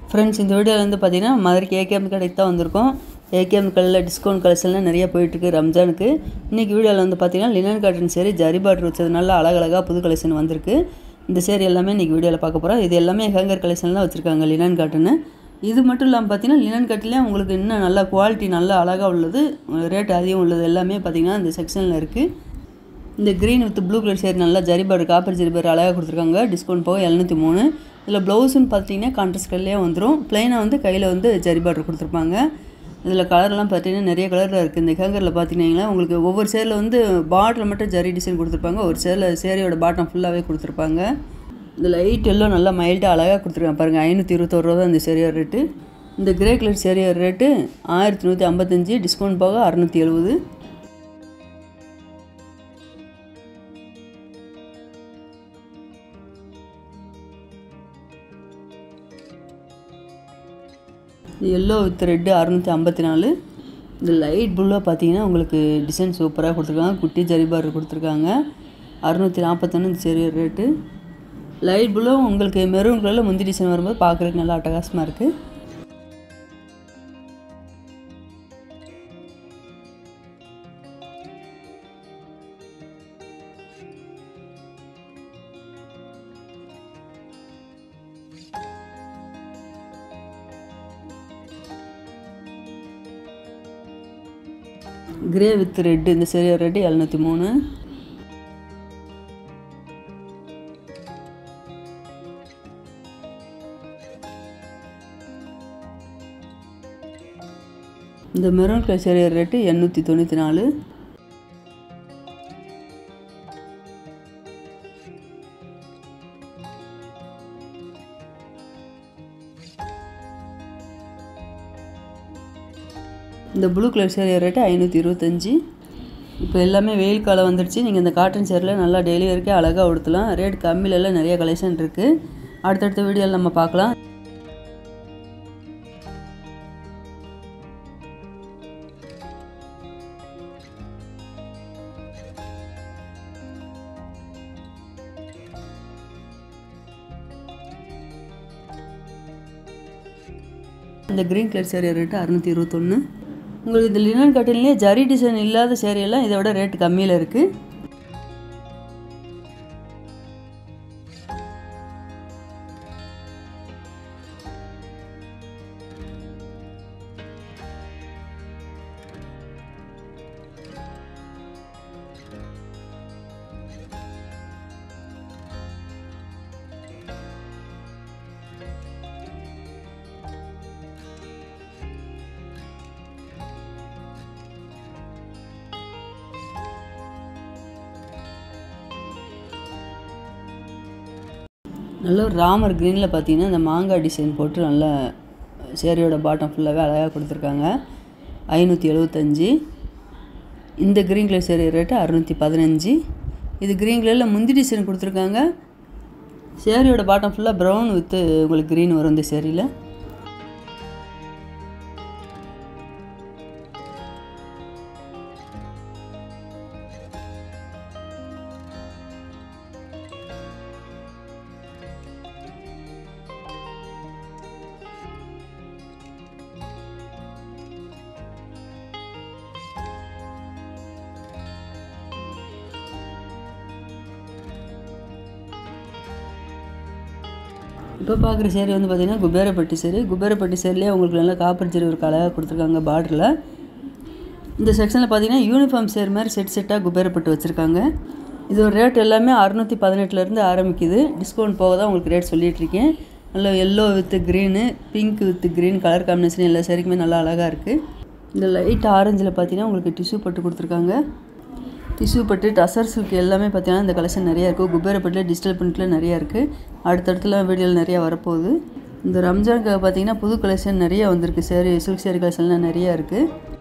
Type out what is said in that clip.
friends இந்த வீடியோவில் வந்து பார்த்தீங்கன்னா மதுரைக்கு ஏகேஎம் கடைக்கு தான் வந்திருக்கோம் ஏகேஎம் கடையில் டிஸ்கவுண்ட் கலெக்ஷன்லாம் நிறைய போயிட்டுருக்கு ரம்ஜானுக்கு இன்றைக்கி வீடியோவில் வந்து பார்த்தீங்கன்னா லினன் காட்டன் சேரி ஜரி பார்டர் வச்சதுனால அழகழகாக புது கலெக்ஷன் வந்திருக்கு இந்த சேரி எல்லாமே இன்றைக்கி வீடியோவில் பார்க்க போகிறோம் இது எல்லாமே ஹேங்கர் கலெக்ஷன் தான் வச்சுருக்காங்க லினன் காட்டனு இது மட்டும் இல்லாமல் பார்த்தீங்கன்னா லினன் கட்டிலையும் உங்களுக்கு இன்னும் நல்லா குவாலிட்டி நல்லா அழகாக உள்ளது ரேட் அதிகம் உள்ளது எல்லாமே பார்த்தீங்கன்னா இந்த செக்ஷனில் இருக்குது இந்த க்ரீன் வித் ப்ளூ கலர் சேர் நல்லா zari border copper zari border அழகாக கொடுத்துருக்காங்க டிஸ்கவுண்ட் போக எழுநூற்றி மூணு இதில் ப்ளவுஸுன்னு பார்த்தீங்கன்னா கான்ட்ராஸ்ட் கல்லே வந்துடும் ப்ளைனாக வந்து கையில் வந்து ஜரி பார்டர் கொடுத்துருப்பாங்க இதில் கலர்லாம் பார்த்தீங்கன்னா நிறைய கலரில் இருக்குது இந்த ஹேங்கரில் பார்த்தீங்கன்னா உங்களுக்கு ஒவ்வொரு சேரில் வந்து பாட்டில் மட்டும் ஜரி டிசைன் கொடுத்துருப்பாங்க ஒரு சேரில் சேரியோட பாட்டம் ஃபுல்லாகவே கொடுத்துருப்பாங்க இந்த லைட் எல்லாம் நல்லா மைல்டாக அழகாக கொடுத்துருக்காங்க பாருங்கள் ஐநூற்றி இருபத்தோரு ரூபா தான் இந்த சேரியோட ரேட்டு இந்த கிரே கலர் சேரியோட ரேட்டு ஆயிரத்தி நூற்றி ஐம்பத்தஞ்சு டிஸ்கவுண்ட் போக அறநூற்றி எழுபது எல்லோ வித் ரெட்டு அறநூற்றி ஐம்பத்தி நாலு இந்த லைட் ப்ளூவாக பார்த்தீங்கன்னா உங்களுக்கு டிசைன் சூப்பராக கொடுத்துருக்காங்க குட்டி ஜரி பார்டர் கொடுத்துருக்காங்க அறுநூற்றி நாற்பத்தொன்று இந்த சரி ரேட்டு லைட் ப்ளூ உங்களுக்கு மெரூன் கலரில் முந்தி டிசைன் வரும்போது பார்க்குறதுக்கு நல்லா அட்டகாசமாக இருக்குது கிரே வித் ரெட்டு இந்த சரியா ரெட்டு எழுநூற்றி மூணு இந்த மெரூன் கலர் சரியா ரேட்டு எண்ணூற்றி தொண்ணூற்றி நாலு இந்த ப்ளூ கலர் சேரீ ரேட்டு ஐநூற்றி இருபத்தஞ்சி இப்போ எல்லாமே வெயில் காலம் வந்துடுச்சு நீங்கள் இந்த காட்டன் சேரில் நல்லா டெய்லி வரைக்கும் அழகாக உடுத்தலாம் ரேட் கம்மியிலலாம் நிறைய கலெக்ஷன் இருக்குது அடுத்தடுத்த வீடியோவில் நம்ம பார்க்கலாம் இந்த க்ரீன் கலர் சேரீ ரேட்டு அறுநூற்றி இருபத்தொன்று உங்களுக்கு இந்த லினன் காட்டன்லேயே ஜரி டிசைன் இல்லாத சேரீயெல்லாம் இதை விட ரேட் கம்மியில் இருக்குது நல்ல ஒரு ராமர் க்ரீனில் பார்த்தீங்கன்னா இந்த மாங்காய் டிசைன் போட்டு நல்லா சேரீயோட பாட்டம் ஃபுல்லாகவே அழகாக கொடுத்துருக்காங்க ஐநூற்றி எழுபத்தஞ்சி இந்த க்ரீன் கலர் சேரீ ரேட்டு அறுநூற்றி பதினஞ்சு இது க்ரீன் கலரில் முந்தி டிசைன் கொடுத்துருக்காங்க சேரீயோட பாட்டம் ஃபுல்லாக ப்ரௌன் வித்து உங்களுக்கு க்ரீன் வரும் இந்த சேரீயில் இப்போ பார்க்குற சேரீ வந்து பார்த்திங்கன்னா குபேரப்பட்டி சேரீ குபேரப்பட்டி சேரிலே உங்களுக்கு நல்லா காப்பர் ஜெரி ஒரு கலராக கொடுத்துருக்காங்க பார்டரில் இந்த செக்ஷனில் பார்த்தீங்கன்னா யூனிஃபார்ம் சேர் மாதிரி செட் செட்டாக குபேரப்பட்டு வச்சுருக்காங்க இது ஒரு ரேட் எல்லாமே அறுநூற்றி பதினெட்டுலேருந்து ஆரம்பிக்குது டிஸ்கவுண்ட் போக தான் உங்களுக்கு ரேட் சொல்லிகிட்ருக்கேன் நல்லா yellow with green pink with green colour combination எல்லா சேரீக்குமே நல்லா அழகாக இருக்குது இந்த லைட் ஆரஞ்சில் பார்த்தீங்கன்னா உங்களுக்கு டிஷ்யூ பட்டு கொடுத்துருக்காங்க டிஷ்யூ பட்டு டசர் சில்க் எல்லாமே பார்த்தீங்கன்னா இந்த கலெக்ஷன் நிறையா இருக்குது குபேரப்பட்டில் டிஜிட்டல் பிரிண்ட்டில் நிறையா இருக்குது அடுத்தடுத்துல வீடியோவில் நிறையா வரப்போகுது இந்த ரம்ஜானுக்கு பார்த்தீங்கன்னா புது கலெக்ஷன் நிறைய வந்திருக்கு சேரீ சில்க் சேரீ கலெக்ஷன்லாம் நிறையா இருக்குது